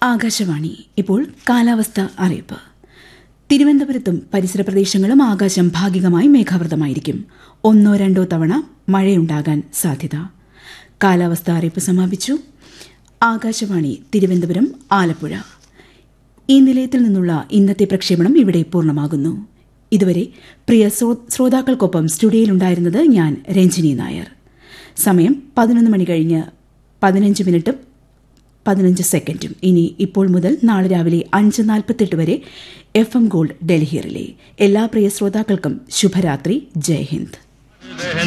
ആകാശവാണി ഇപ്പോൾ കാലാവസ്ഥ അറിയിപ്പ് തിരുവനന്തപുരത്തും പരിസര പ്രദേശങ്ങളും ആകാശം ഭാഗികമായി മേഘാവൃതമായിരിക്കും ഒന്നോ രണ്ടോ തവണ മഴയുണ്ടാകാൻ സാധ്യത കാലാവസ്ഥ അറിയിപ്പ് സമാപിച്ചു ആകാശവാണി തിരുവനന്തപുരം ആലപ്പുഴ ഈ നിലയത്തിൽ നിന്നുള്ള ഇന്നത്തെ പ്രക്ഷേപണം ഇവിടെ പൂർണ്ണമാകുന്നു ഇതുവരെ പ്രിയ ശ്രോ- ശ്രോതാക്കൾക്കൊപ്പം സ്റ്റുഡിയോയിലുണ്ടായിരുന്നത് ഞാൻ രഞ്ജിനി നായർ സമയം പതിനൊന്ന് മണി കഴിഞ്ഞ് പതിനഞ്ച് മിനിറ്റും പതിനഞ്ച് സെക്കൻഡും ഇനി ഇപ്പോൾ മുതൽ നാളെ രാവിലെ അഞ്ച് നാൽപ്പത്തെട്ട് വരെ F M gold Delhi relay എല്ലാ പ്രിയ ശ്രോതാക്കൾക്കും ശുഭരാത്രി ജയ് ഹിന്ദ്